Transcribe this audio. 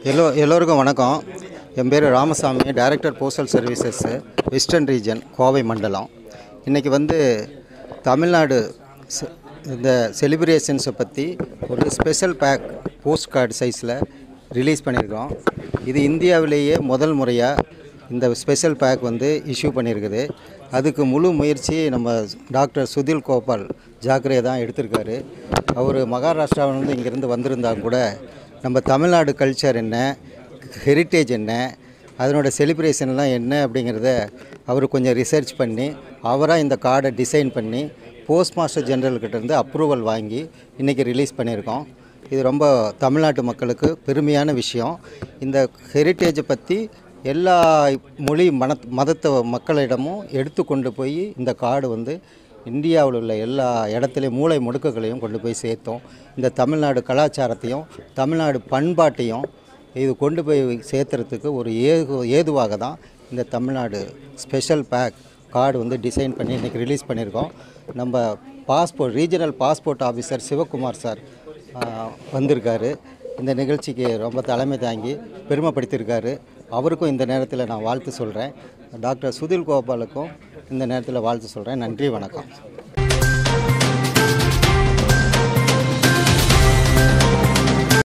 yellow எல்லோருக்கும் வணக்கம் என் பேர் Ramasamy director postal services western region Kovai மண்டலம் இன்றைக்கி வந்து தமிழ்நாடு செ- இந்த செலிப்ரேஷன்ஸை பற்றி ஒரு ஸ்பெஷல் பேக் போஸ்ட் கார்டு சைஸில் ரிலீஸ் பண்ணியிருக்கோம் இது இந்தியாவிலேயே முதல் முறையாக இந்த ஸ்பெஷல் பேக் வந்து இஷ்யூ பண்ணியிருக்குது அதுக்கு முழு முயற்சி நம்ம டாக்டர் சுதில் கோபால் ஜாக்ரே தான் எடுத்திருக்காரு அவர் மகாராஷ்டிராவிலேருந்து இங்கேருந்து வந்திருந்தா கூட நம்ம தமிழ்நாடு கல்ச்சர் என்ன ஹெரிட்டேஜ் என்ன அதனோட செலிப்ரேஷன்லாம் என்ன அப்படிங்கிறத அவர் கொஞ்சம் ரிசர்ச் பண்ணி அவராக இந்த கார்டை டிசைன் பண்ணி போஸ்ட் மாஸ்டர் ஜெனரல்கிட்ட இருந்து அப்ரூவல் வாங்கி இன்றைக்கி ரிலீஸ் பண்ணியிருக்கோம் இது ரொம்ப தமிழ்நாட்டு மக்களுக்கு பெருமையான விஷயம் இந்த ஹெரிட்டேஜை பற்றி எல்லா மொழி மன மதத்த மக்களிடமும் எடுத்து கொண்டு போய் இந்த கார்டு வந்து இந்தியாவில் உள்ள எல்லா இடத்துலையும் மூளை முடுக்குகளையும் கொண்டு போய் சேர்த்தோம் இந்த தமிழ்நாடு கலாச்சாரத்தையும் தமிழ்நாடு பண்பாட்டையும் இது கொண்டு போய் சேர்த்துறதுக்கு ஒரு ஏது ஏதுவாக தான் இந்த தமிழ்நாடு ஸ்பெஷல் பேக் கார்டு வந்து டிசைன் பண்ணி இன்றைக்கி ரிலீஸ் பண்ணியிருக்கோம் நம்ம passport regional passport officer Sivakumar sir ஆஹ், வந்திருக்காரு இந்த நிகழ்ச்சிக்கு ரொம்ப தலைமை தாங்கி பெருமைப்படுத்தியிருக்காரு அவருக்கும் இந்த நேரத்தில் நான் வாழ்த்து சொல்கிறேன் டாக்டர் சுதில் கோபாலுக்கும் இந்த நேரத்தில் வாழ்த்து சொல்கிறேன் நன்றி வணக்கம்